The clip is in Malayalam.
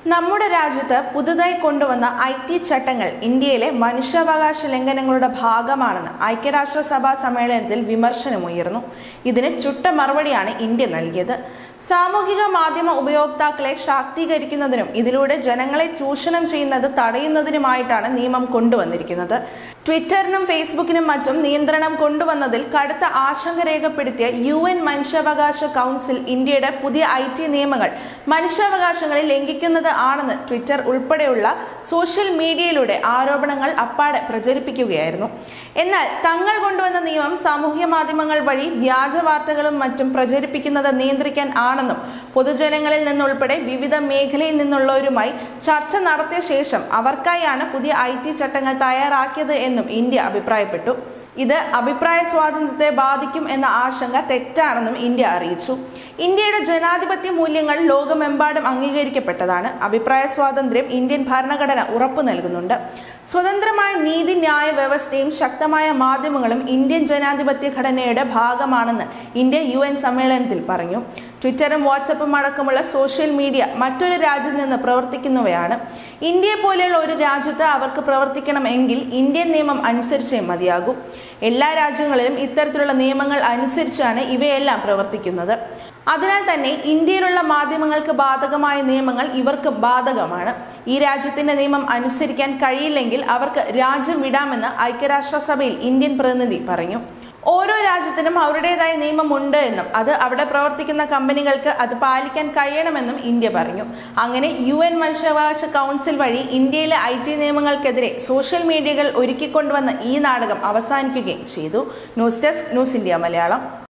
നമ്മുടെ രാജ്യത്ത് പുതുതായി കൊണ്ടുവന്ന ഐ ടി ചട്ടങ്ങൾ ഇന്ത്യയിലെ മനുഷ്യാവകാശ ലംഘനങ്ങളുടെ ഭാഗമാണെന്ന് ഐക്യരാഷ്ട്രസഭാ സമ്മേളനത്തിൽ വിമർശനമുയർന്നു ഇതിന് ചുട്ട മറുപടിയാണ് ഇന്ത്യ നൽകിയത് സാമൂഹിക മാധ്യമ ഉപയോക്താക്കളെ ശാക്തീകരിക്കുന്നതിനും ഇതിലൂടെ ജനങ്ങളെ ചൂഷണം ചെയ്യുന്നത് തടയുന്നതിനുമായിട്ടാണ് നിയമം കൊണ്ടുവന്നിരിക്കുന്നത് ട്വിറ്ററിനും ഫേസ്ബുക്കിനും മറ്റും നിയന്ത്രണം കൊണ്ടുവന്നതിൽ കടുത്ത ആശങ്ക രേഖപ്പെടുത്തിയ യു എൻ മനുഷ്യാവകാശ കൗൺസിൽ ഇന്ത്യയുടെ പുതിയ ഐ ടി നിയമങ്ങൾ മനുഷ്യാവകാശങ്ങളെ ലംഘിക്കുന്നത് ആണെന്ന് ട്വിറ്റർ ഉൾപ്പെടെയുള്ള സോഷ്യൽ മീഡിയയിലൂടെ ആരോപണങ്ങൾ അപ്പാടെ പ്രചരിപ്പിക്കുകയായിരുന്നു എന്നാൽ തങ്ങൾ കൊണ്ടുവന്ന നിയമം സാമൂഹ്യ മാധ്യമങ്ങൾ വഴി വ്യാജ വാർത്തകളും മറ്റും പ്രചരിപ്പിക്കുന്നത് നിയന്ത്രിക്കാൻ ആണെന്നും പൊതുജനങ്ങളിൽ നിന്നുൾപ്പെടെ വിവിധ മേഖലയിൽ നിന്നുള്ളവരുമായി ചർച്ച നടത്തിയ ശേഷം അവർക്കായാണ് പുതിയ ഐ ടി ചട്ടങ്ങൾ തയ്യാറാക്കിയത് എന്നും ഇന്ത്യ അഭിപ്രായപ്പെട്ടു ഇത് അഭിപ്രായ സ്വാതന്ത്ര്യത്തെ ബാധിക്കും എന്ന ആശങ്ക തെറ്റാണെന്നും ഇന്ത്യ അറിയിച്ചു ഇന്ത്യയുടെ ജനാധിപത്യ മൂല്യങ്ങൾ ലോകമെമ്പാടും അംഗീകരിക്കപ്പെട്ടതാണ് അഭിപ്രായ സ്വാതന്ത്ര്യം ഇന്ത്യൻ ഭരണഘടന ഉറപ്പു നൽകുന്നുണ്ട് സ്വതന്ത്രമായ നീതിന്യായ വ്യവസ്ഥയും ശക്തമായ മാധ്യമങ്ങളും ഇന്ത്യൻ ജനാധിപത്യ ഘടനയുടെ ഭാഗമാണെന്ന് ഇന്ത്യ യു എൻ സമ്മേളനത്തിൽ പറഞ്ഞു ട്വിറ്ററും വാട്സപ്പും അടക്കമുള്ള സോഷ്യൽ മീഡിയ മറ്റൊരു രാജ്യത്ത് നിന്ന് പ്രവർത്തിക്കുന്നവയാണ് ഇന്ത്യയെ പോലെയുള്ള ഒരു രാജ്യത്ത് അവർക്ക് പ്രവർത്തിക്കണമെങ്കിൽ ഇന്ത്യൻ നിയമം അനുസരിച്ചേ മതിയാകൂ എല്ലാ രാജ്യങ്ങളിലും ഇത്തരത്തിലുള്ള നിയമങ്ങൾ അനുസരിച്ചാണ് ഇവയെല്ലാം പ്രവർത്തിക്കുന്നത് അതിനാൽ തന്നെ ഇന്ത്യയിലുള്ള മാധ്യമങ്ങൾക്ക് ബാധകമായ നിയമങ്ങൾ ഇവർക്ക് ബാധകമാണ് ഈ രാജ്യത്തിന്റെ നിയമം അനുസരിക്കാൻ കഴിയില്ലെങ്കിൽ അവർക്ക് രാജ്യം വിടാമെന്ന് ഐക്യരാഷ്ട്രസഭയിൽ ഇന്ത്യൻ പ്രതിനിധി പറഞ്ഞു ഓരോ രാജ്യത്തിനും അവരുടേതായ നിയമമുണ്ട് എന്നും അത് അവിടെ പ്രവർത്തിക്കുന്ന കമ്പനികൾക്ക് അത് പാലിക്കാൻ കഴിയണമെന്നും ഇന്ത്യ പറഞ്ഞു അങ്ങനെ യു എൻ മനുഷ്യാവകാശ കൗൺസിൽ വഴി ഇന്ത്യയിലെ ഐ ടി നിയമങ്ങൾക്കെതിരെ സോഷ്യൽ മീഡിയകൾ ഒരുക്കിക്കൊണ്ടുവന്ന ഈ നാടകം അവസാനിക്കുകയും ചെയ്തു news desk news India Malayalam